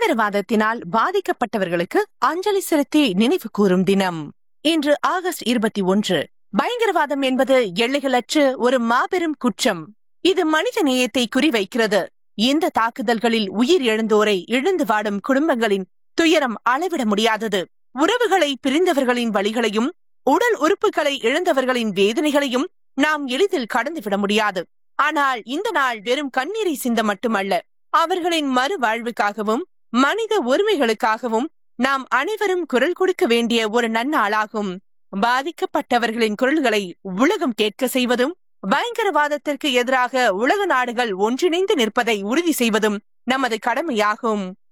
பயங்கரவாதத்தினால் பாதிக்கப்பட்டவர்களுக்கு அஞ்சலி செலுத்தி நினைவு கூறும் தினம் இன்று ஆகஸ்ட் இருபத்தி ஒன்று பயங்கரவாதம் என்பது எல்லைகளற்ற ஒரு மாபெரும் குற்றம் இது மனித நேயத்தை குறிவைக்கிறது இந்த தாக்குதல்களில் உயிர் இழந்தோரை இழந்து வாடும் குடும்பங்களின் துயரம் அளவிட முடியாதது உறவுகளை பிரிந்தவர்களின் வழிகளையும் உடல் உறுப்புகளை இழந்தவர்களின் வேதனைகளையும் நாம் எளிதில் கடந்துவிட முடியாது ஆனால் இந்த நாள் வெறும் கண்ணீரை சிந்த மட்டுமல்ல அவர்களின் மறுவாழ்வுக்காகவும் மனித உரிமைகளுக்காகவும் நாம் அனைவரும் குரல் கொடுக்க வேண்டிய ஒரு நன்னாளாகும் பாதிக்கப்பட்டவர்களின் குரல்களை உலகம் கேட்க செய்வதும் பயங்கரவாதத்திற்கு எதிராக உலக நாடுகள் ஒன்றிணைந்து நிற்பதை உறுதி செய்வதும் நமது கடமையாகும்